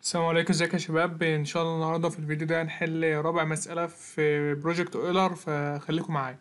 السلام عليكم ازيك يا شباب ان شاء الله النهارده في الفيديو ده هنحل رابع مسألة في بروجكت اويلر فخليكم معايا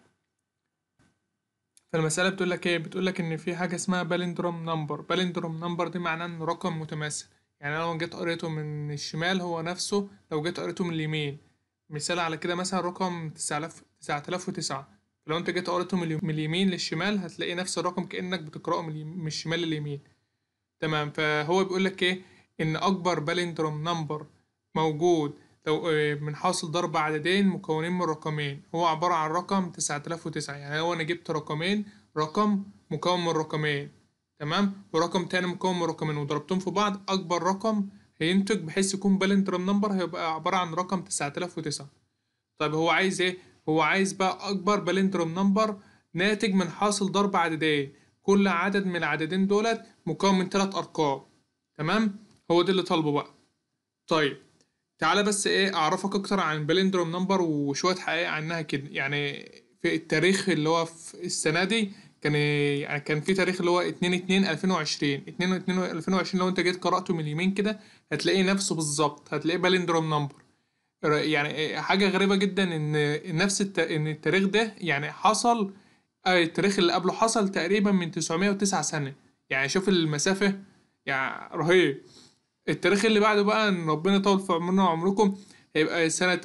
فالمسألة بتقول لك ايه بتقول لك ان في حاجة اسمها بالندروم نمبر بالندروم نمبر دي معناه ان رقم متماثل يعني انا لو جيت قريته من الشمال هو نفسه لو جيت قريته من اليمين مثال على كده مثلا رقم 9000 9009 لو انت جيت قريته من اليم- من اليمين للشمال هتلاقي نفس الرقم كأنك بتقرأه من اليم- من الشمال لليمين تمام فهو بيقول لك ايه ان اكبر بالندروم نمبر موجود لو آه، من حاصل ضرب عددين مكونين من رقمين هو عبارة عن رقم 9009 يعني لو انا جبت رقمين رقم مكون من رقمين تمام ورقم تاني مكون من رقمين وضربتهم في بعض اكبر رقم هينتج بحيث يكون بالندروم نمبر هيبقى عبارة عن رقم 9009 طيب هو عايز ايه هو عايز بقى اكبر بالندروم نمبر ناتج من حاصل ضرب عددين كل عدد من العددين دولت مكون من ثلاث ارقام تمام هو ده اللي طالبه بقى طيب تعالى بس ايه اعرفك اكتر عن البالندروم نمبر وشويه حقائق عنها كده يعني في التاريخ اللي هو في السنه دي كان يعني كان في تاريخ اللي هو 2 2 2020 2 2 2020 لو انت جيت قراته من اليمين كده هتلاقيه نفسه بالظبط هتلاقيه بالندروم نمبر يعني حاجه غريبه جدا ان نفس الت... ان التاريخ ده يعني حصل آه، التاريخ اللي قبله حصل تقريبا من 909 سنه يعني شوف المسافه يعني رهيب التاريخ اللي بعده بقى ان ربنا يطول في عمرنا وعمركم هيبقى سنة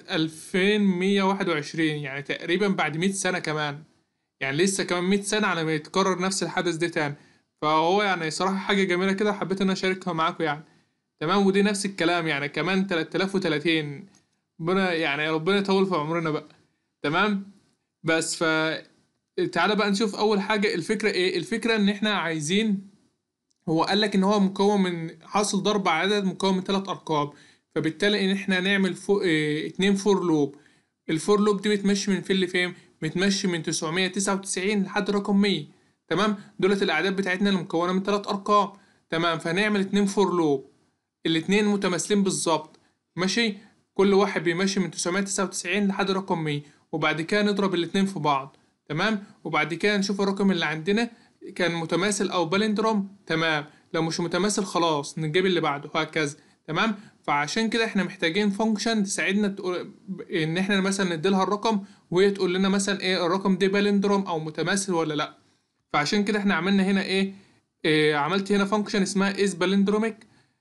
2121 يعني تقريبا بعد 100 سنة كمان يعني لسه كمان 100 سنة على ما يتكرر نفس الحدث ده تاني فهو يعني صراحة حاجة جميلة كده حبيت ان انا اشاركها معاكم يعني تمام ودي نفس الكلام يعني كمان 3030 ربنا يعني ربنا يطول في عمرنا بقى تمام بس ف تعالى بقى نشوف اول حاجة الفكرة ايه الفكرة ان احنا عايزين هو قال لك ان هو مكون من حاصل ضرب عدد مكون من ثلاث ارقام فبالتالي ان احنا نعمل فو... اه... اتنين فور لوب الفور لوب دي بتمشي من فين لفين بتمشي من 999 لحد رقم 100 تمام دولت الاعداد بتاعتنا اللي مكونه من ثلاث ارقام تمام فهنعمل اتنين فور لوب الاتنين متماثلين بالظبط ماشي كل واحد بيمشي من 999 لحد رقم 100 وبعد كده نضرب الاتنين في بعض تمام وبعد كده نشوف الرقم اللي عندنا كان متماثل او بالندروم تمام لو مش متماثل خلاص نجيب اللي بعده وهكذا تمام فعشان كده احنا محتاجين فانكشن تساعدنا تقول ان احنا مثلا نديلها الرقم وهي تقول لنا مثلا ايه الرقم ده بالندروم او متماثل ولا لا فعشان كده احنا عملنا هنا ايه, إيه عملت هنا فانكشن اسمها از بالندروميك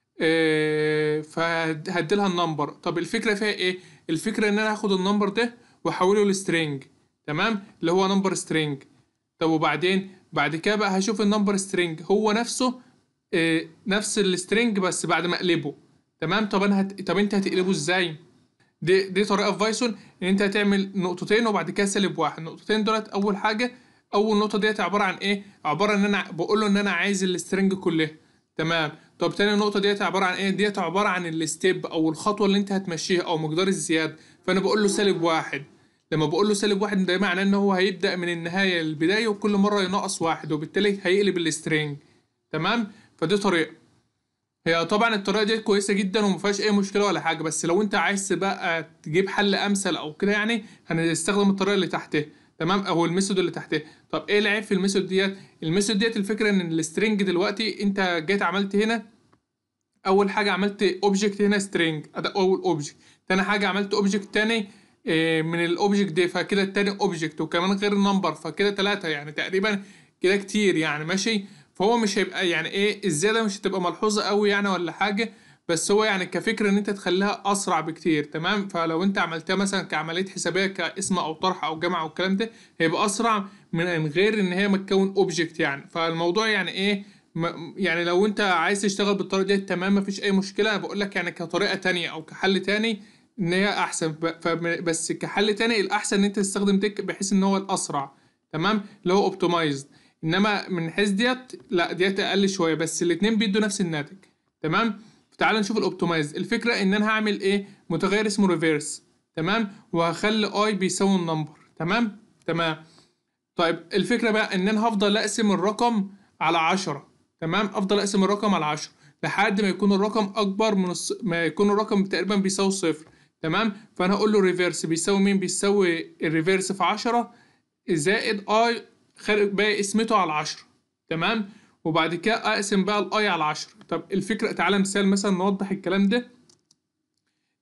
إيه فهديلها النمبر طب الفكره فيها ايه الفكره ان انا هاخد النمبر ده واحوله لسترينج تمام اللي هو نمبر سترينج طب وبعدين بعد كده بقى هشوف النمبر سترينج هو نفسه إيه نفس السترينج بس بعد ما اقلبه تمام طب انا هت... طب انت هتقلبه ازاي دي دي طريقه في بايثون ان انت هتعمل نقطتين وبعد كده سالب واحد النقطتين دولت اول حاجه اول نقطه ديت عباره عن ايه عباره ان انا بقول له ان انا عايز السترينج كلها تمام طب تاني نقطه ديت عباره عن ايه ديت عباره عن الستيب او الخطوه اللي انت هتمشيها او مقدار الزياده فانا بقول له سالب واحد لما بقول له سالب واحد ده معناه ان هو هيبدا من النهايه للبدايه وكل مره ينقص واحد وبالتالي هيقلب السترينج تمام فدي طريقه هي طبعا الطريقه دي كويسه جدا وما فيهاش اي مشكله ولا حاجه بس لو انت عايز بقى تجيب حل امثل او كده يعني هنستخدم الطريقه اللي تحتها تمام او الميثود اللي تحتها طب ايه العيب في الميثود ديت الميثود ديت الفكره ان السترينج دلوقتي انت جيت عملت هنا اول حاجه عملت اوبجكت هنا سترينج ده اول اوبجكت تاني حاجه عملت اوبجكت تاني إيه، من الاوبجكت ده فكده التاني اوبجكت وكمان غير نمبر فكده تلاتة يعني تقريبا كده كتير يعني ماشي فهو مش هيبقى يعني ايه الزياده مش هتبقى ملحوظه قوي يعني ولا حاجه بس هو يعني كفكره ان انت تخليها اسرع بكتير تمام فلو انت عملتها مثلا كعمليه حسابيه كاسم او طرح او جمع او الكلام ده هيبقى اسرع من غير ان هي ما تكون اوبجكت يعني فالموضوع يعني ايه م- يعني لو انت عايز تشتغل بالطريقه دي تمام مفيش اي مشكله انا بقول لك يعني كطريقه تانية او كحل تاني ان هي احسن ب- فب- بس كحل تاني الاحسن ان انت تستخدم تك بحيث ان هو الاسرع تمام اللي هو اوبتمايزد انما من حيث ديت لا ديت اقل شويه بس الاتنين بيدوا نفس الناتج تمام تعال نشوف الاوبتمايز الفكره ان انا هعمل ايه متغير اسمه ريفيرس تمام وهخلي اي بيساوي النمبر تمام تمام طيب الفكره بقى ان انا هفضل اقسم الرقم على عشرة تمام افضل اقسم الرقم على عشرة لحد ما يكون الرقم اكبر من الص... ما يكون الرقم تقريبا بيساوي صفر تمام فانا هقول له ريفيرس بيساوي مين بيساوي الريفيرس في عشرة زائد اي خارج باقي قسمته على عشرة تمام وبعد كده اقسم بقى الاي على 10 طب الفكره تعالى مثال مثلا نوضح الكلام ده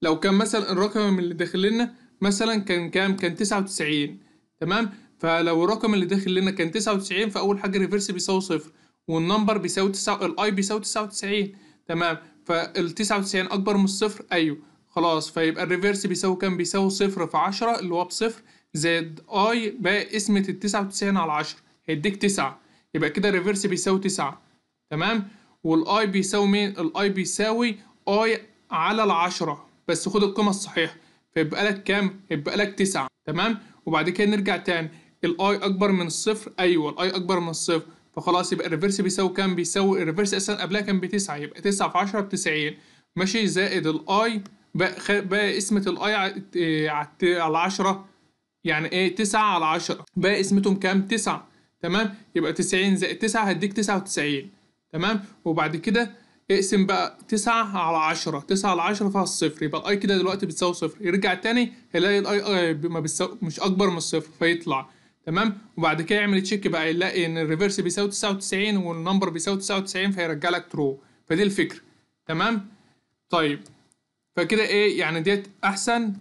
لو كان مثلا الرقم اللي داخل لنا مثلا كان كام كان 99 تمام فلو الرقم اللي داخل لنا كان 99 فاول حاجه ريفرس بيساوي صفر والنمبر بيساوي 9 الاي بيساوي 99 تمام فال 99 اكبر من الصفر ايوه خلاص فيبقى الريفرس بيساوي كام بيساوي صفر في 10 اللي هو بصفر زائد اي بقى قسمة ال 99 على 10 هيديك 9 يبقى كده الريفرس بيساوي 9 تمام والاي بيساوي مين الاي بيساوي اي على العشرة بس خد القيمة الصحيحة فيبقى لك كام يبقى لك 9 تمام وبعد كده نرجع تاني الاي اكبر من الصفر ايوه الاي اكبر من الصفر فخلاص يبقى الريفرس بيساوي كام بيساوي الريفرس اصلا قبلها كان بتسعة يبقى 9 في 10 ب 90 ماشي زائد الاي بقى, خ... بقى قسمة الاي على 10 يعني ايه 9 على 10 بقى قسمتهم كام 9 تمام يبقى 90 زائد 9 هديك 99 تمام وبعد كده اقسم بقى 9 على 10 9 على 10 فيها الصفر يبقى الاي كده دلوقتي بتساوي صفر يرجع تاني هيلاقي الاي ما بتساوي مش اكبر من الصفر فيطلع تمام وبعد كده يعمل تشيك بقى يلاقي ان الريفرس بيساوي 99 والنمبر بيساوي 99 فيرجع لك ترو فدي الفكره تمام طيب فكده ايه يعني ديت احسن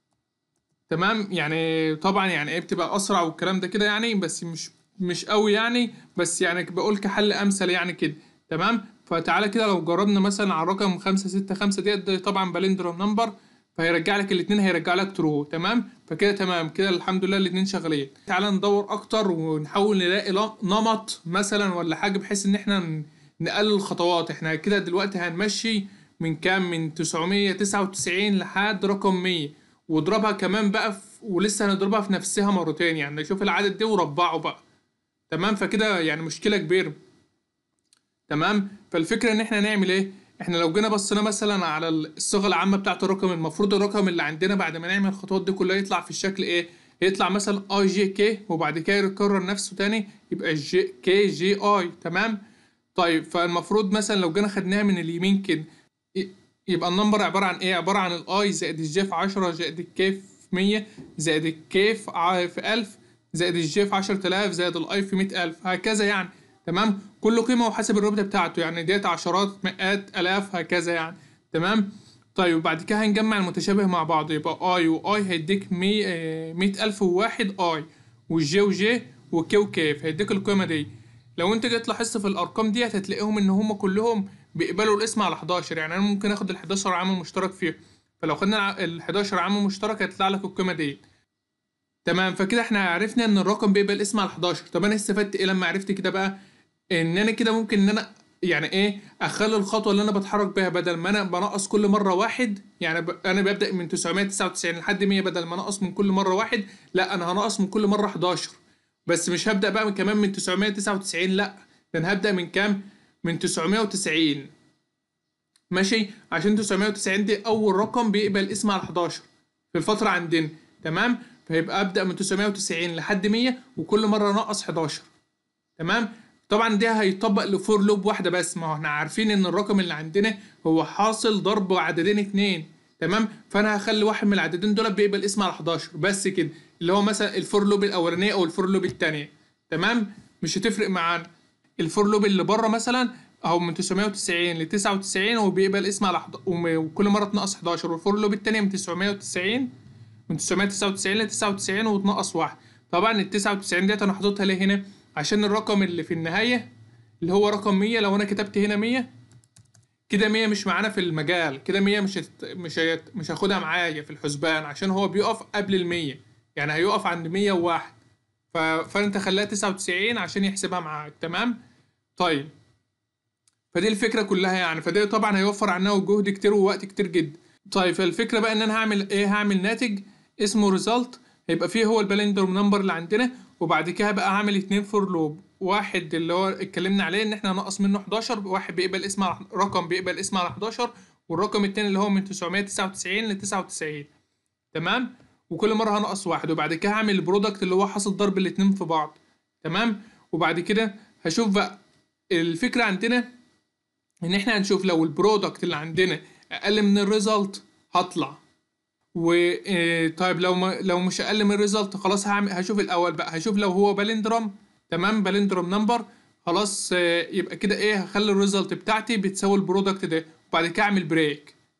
تمام يعني طبعا يعني ايه بتبقى اسرع والكلام ده كده يعني بس مش مش قوي يعني بس يعني بقول كحل امثل يعني كده تمام فتعالى كده لو جربنا مثلا على الرقم خمسة ستة خمسة ديت طبعا بالندروم نمبر فهيرجع لك الاتنين هيرجع لك ترو تمام فكده تمام كده الحمد لله الاتنين شغالين تعالى ندور اكتر ونحاول نلاقي نمط مثلا ولا حاجه بحيث ان احنا نقلل الخطوات احنا كده دلوقتي هنمشي من كام من 999 لحد رقم 100 واضربها كمان بقى في ولسه هنضربها في نفسها مرتين يعني نشوف العدد ده وربعه بقى تمام فكده يعني مشكله كبيره تمام فالفكره ان احنا نعمل ايه احنا لو جينا بصينا مثلا على الصيغه العامه بتاعه الرقم المفروض الرقم اللي عندنا بعد ما نعمل الخطوات دي كلها يطلع في الشكل ايه يطلع مثلا اي جي كي وبعد كده يكرر نفسه تاني يبقى جي كي جي اي تمام طيب فالمفروض مثلا لو جينا خدناها من اليمين كده يبقى النمبر عباره عن ايه عباره عن الاي زائد الجي في 10 زائد الكي في 100 زائد الكي في 1000 زائد الجي في 10000 زائد الاي في 100000 هكذا يعني تمام كل قيمة وحسب الرتبة بتاعته يعني ديت عشرات مئات آلاف هكذا يعني تمام طيب وبعد كده هنجمع المتشابه مع بعض يبقى اي واي هيديك مية ألف وواحد اي والجي وجي وكي وكيف هيديك القيمة دي لو انت جيت لاحظت في الارقام ديت هتلاقيهم ان هم كلهم بيقبلوا الاسم على 11 يعني انا ممكن اخد ال 11 عامل مشترك فيهم فلو خدنا ال 11 عامل مشترك هيطلع لك القيمة دي تمام فكده احنا عرفنا ان الرقم بيقبل اسم على 11 طب انا استفدت ايه لما عرفت كده بقى ان انا كده ممكن ان انا يعني ايه اخلي الخطوه اللي انا بتحرك بيها بدل ما انا بنقص كل مره واحد يعني ب... انا ببدا من 999 لحد 100 بدل ما انقص من كل مره واحد لا انا هنقص من كل مره 11 بس مش هبدا بقى من كمان من 999 لا ده انا هبدا من كام من 990 ماشي عشان 990 دي اول رقم بيقبل اسم على 11 في الفتره عندنا تمام فيبقى ابدا من 990 لحد 100 وكل مره انقص 11 تمام طبعا ده هيطبق لفور لوب واحده بس ما هو احنا عارفين ان الرقم اللي عندنا هو حاصل ضرب عددين اتنين تمام فانا هخلي واحد من العددين دول بيقبل اسم على 11 بس كده اللي هو مثلا الفور لوب الاولانيه او الفور لوب الثانيه تمام مش هتفرق معانا الفور لوب اللي بره مثلا اهو من 990 ل 99 وبيقبل اسم على حد... وكل مره تنقص 11 والفور لوب الثانيه من 990 من 999 ل 99 وتنقص واحد طبعا ال 99 ديت انا حاططها ليه هنا عشان الرقم اللي في النهاية اللي هو رقم 100 لو أنا كتبت هنا 100 كده 100 مش معانا في المجال كده 100 مش هت... مش هت... مش هاخدها معايا في الحسبان عشان هو بيقف قبل ال 100 يعني هيقف عند 101 ف... فأنت خليها 99 عشان يحسبها معاك تمام طيب فدي الفكرة كلها يعني فده طبعا هيوفر عننا جهد كتير ووقت كتير جدا طيب فالفكرة بقى إن أنا هعمل إيه هعمل ناتج اسمه ريزلت هيبقى فيه هو البلندر نمبر اللي عندنا وبعد كده بقى هعمل اتنين فور لوب واحد اللي هو اتكلمنا عليه ان احنا نقص منه 11 واحد بيقبل اسم على رقم بيقبل اسم على 11 والرقم التاني اللي هو من 999 ل 99 تمام وكل مره هنقص واحد وبعد كده هعمل البرودكت اللي هو حاصل ضرب الاتنين في بعض تمام وبعد كده هشوف بقى الفكره عندنا ان احنا هنشوف لو البرودكت اللي عندنا اقل من الريزلت هطلع و طيب لو ما لو مش اقل من الريزلت خلاص هعمل هشوف الاول بقى هشوف لو هو بالندرم تمام بالندرم نمبر خلاص يبقى كده ايه هخلي الريزلت بتاعتي بتساوي البرودكت ده وبعد كده اعمل بريك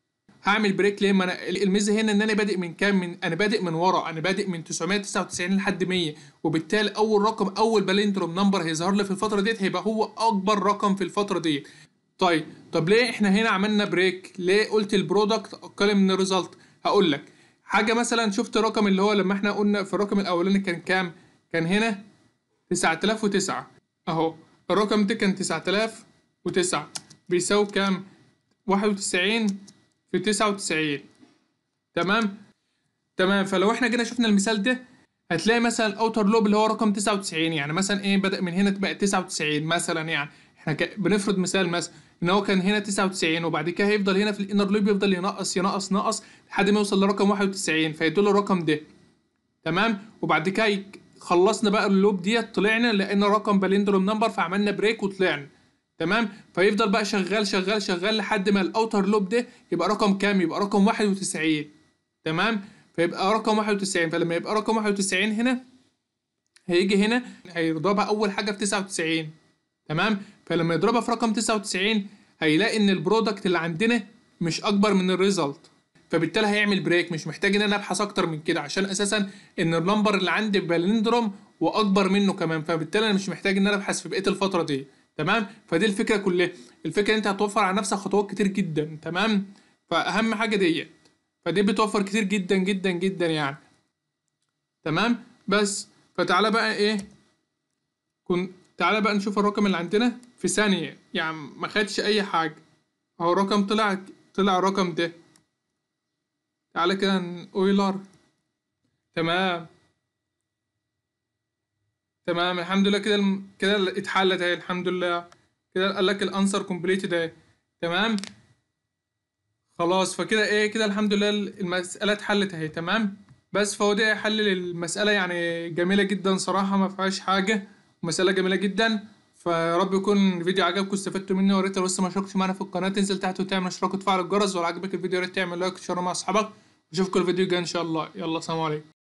هعمل بريك ليه ما انا الميزه هنا ان انا بادئ من كام من انا بادئ من ورا انا بادئ من 999 لحد 100 وبالتالي اول رقم اول بالندروم نمبر هيظهر لي في الفتره ديت هيبقى هو اكبر رقم في الفتره ديت طيب طب ليه احنا هنا عملنا بريك ليه قلت البرودكت اقل من الريزلت هقول لك حاجه مثلا شفت الرقم اللي هو لما احنا قلنا في الرقم الاولاني كان كام كان هنا 9009 اهو الرقم ده كان 9009 بيساوي كام 91 في 99 تمام تمام فلو احنا جينا شفنا المثال ده هتلاقي مثلا الاوتر لوب اللي هو رقم 99 يعني مثلا ايه بدأ من هنا تبقى 99 مثلا يعني احنا ك... بنفرض مثال مثلا ان هو كان هنا 99 وبعد كده هيفضل هنا في الانر لوب يفضل ينقص ينقص نقص لحد ما يوصل لرقم 91 فيدل الرقم ده تمام وبعد كده يك- خلصنا بقى اللوب ديت طلعنا لقينا رقم بالندروم نمبر فعملنا بريك وطلعنا تمام فيفضل بقى شغال شغال شغال لحد ما الاوتر لوب ده يبقى رقم كام يبقى رقم 91 تمام فيبقى رقم 91 فلما يبقى رقم 91 هنا هيجي هنا هيضربها اول حاجه في 99 تمام فلما يضربها في رقم 99 هيلاقي ان البرودكت اللي عندنا مش اكبر من الريزلت فبالتالي هيعمل بريك مش محتاج ان انا ابحث اكتر من كده عشان اساسا ان النمبر اللي عندي بالندروم واكبر منه كمان فبالتالي انا مش محتاج ان انا ابحث في بقيه الفتره دي تمام فدي الفكره كلها الفكره ان انت هتوفر على نفسك خطوات كتير جدا تمام فاهم حاجه ديت فدي بتوفر كتير جدا جدا جدا يعني تمام بس فتعالى بقى ايه كن تعالى بقى نشوف الرقم اللي عندنا في ثانية يعني ما خدش أي حاجة أهو الرقم طلع طلع الرقم ده تعالى كده ن- أويلر تمام تمام الحمد لله كده الم- كده اتحلت اهي الحمد لله كده قال لك الانسر كومبليت ده تمام خلاص فكده ايه كده الحمد لله المسألة اتحلت اهي تمام بس فهو ده حل للمسألة يعني جميلة جدا صراحة ما فيهاش حاجة مسألة جميلة جدا فيا رب يكون الفيديو عجبكم واستفدتوا منه ويا ريت لو لسه ما اشتركتش معانا في القناة تنزل تحت وتعمل اشتراك وتفعل الجرس ولو عجبك الفيديو يا ريت تعمل لايك وتشيره مع اصحابك واشوفكم الفيديو الجاي ان شاء الله يلا سلام عليكم